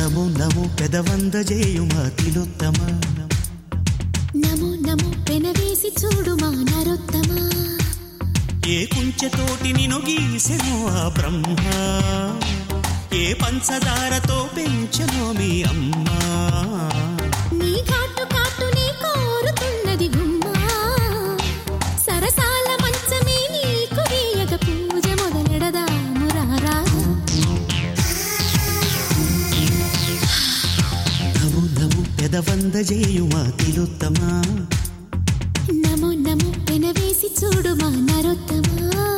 నమో నమో పెదవందజేయుమా తిలోత్తమ నమో నమో పెనవేసి చూడు మా నరోత్తమా ఏ కుంచెతోటి నిను గీసెనో ఆ బ్రహ్మ ఏ పంచదారతో పెంచెనో మీ అమ్మా నీ ఘాటు కాటునే కోరుతున్నది గుమ్మా సరసాల మంచమే నీకు వేయగ పూజ మొదలెడదాము రారా నమో నమో పెదవందజేయుమా తిలోత్తమ నమో నమో పెనవేసి చూడు మా నరోత్తమా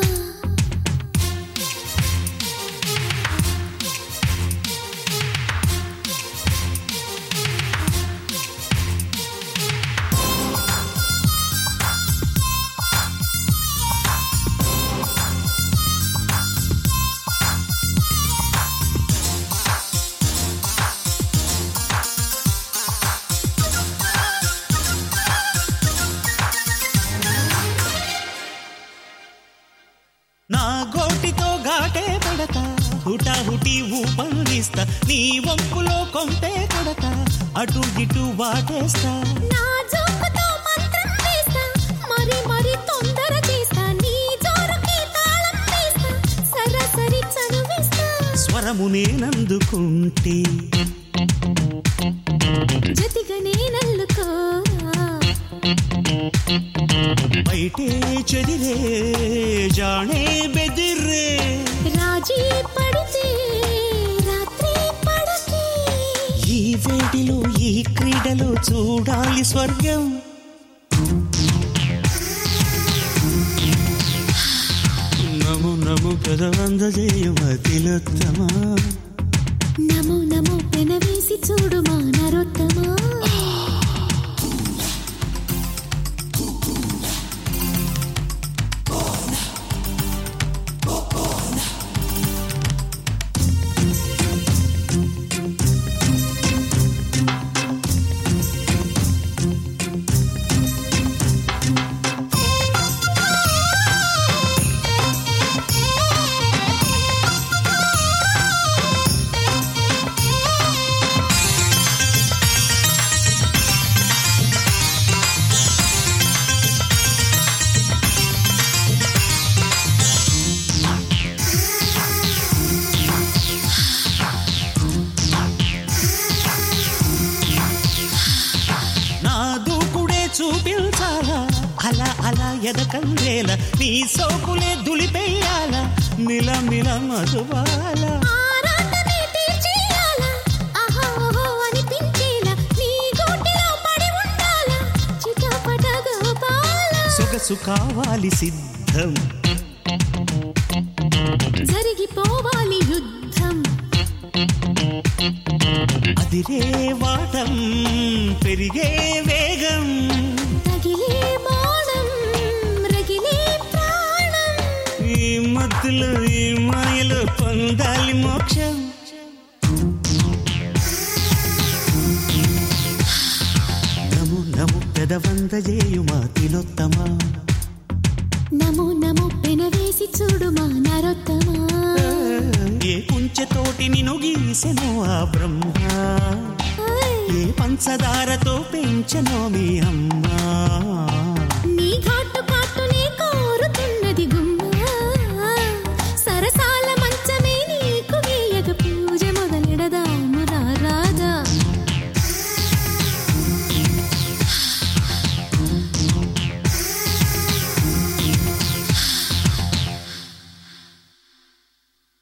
నా గోటితో ఘాటే పడతా హుటాహుటి ఊపందిస్తా నీ వంపులో కొంటే కొడతా అటు ఇటు వాటేస్తా నా జోకుతో మంత్రం వేస్తా మరి మరి తొందర చేస్తా నీ జోరుకి తాళం వేస్తా సరాసరి చనువేస్తా స్వరము నేనందుకుంటే జతిగా నేనల్లుకోరా బయటే చెదిరే జాణే బెదిరే రాజీ పడితే రాత్రి పడకే ఈ వేడిలో ఈ క్రీడలో చూడాలి స్వర్గం నము నము పెదవందజేయుమా తిలోత్తమా నమో నమో పెనవేసి చూడు మా నరోత్తమా నా దూకుడే చూపించాలా అలా అలా ఎదకందేల నీ సోకులే దులిపేయాల మిల మిల మధువాల ఆరాటనే తీర్చేయాలా ఆహా ఓహో అనిపించేలా నీ గోటిలో పడి ఉండాలా చిటపట గోపాల సొగసు కావాలి సిద్ధం జరిగిపోవాలి యుద్ధం అదిరే వాటం పెరిగే వేగం తగిలే బాణం రగిలే ప్రాణం ఈ మత్తులో ఈ మాయలో పొందాలి మోక్షం నము నము పెదవందజేయుమా తిలోత్తమా నమో నమో పెనవేసి చూడు మా నరోత్తమా ఏ కుంచెతోటి నిను గీసెనో ఆ బ్రహ్మ ఓయ్. ఏ పంచదారతో పెంచనో మీ అమ్మా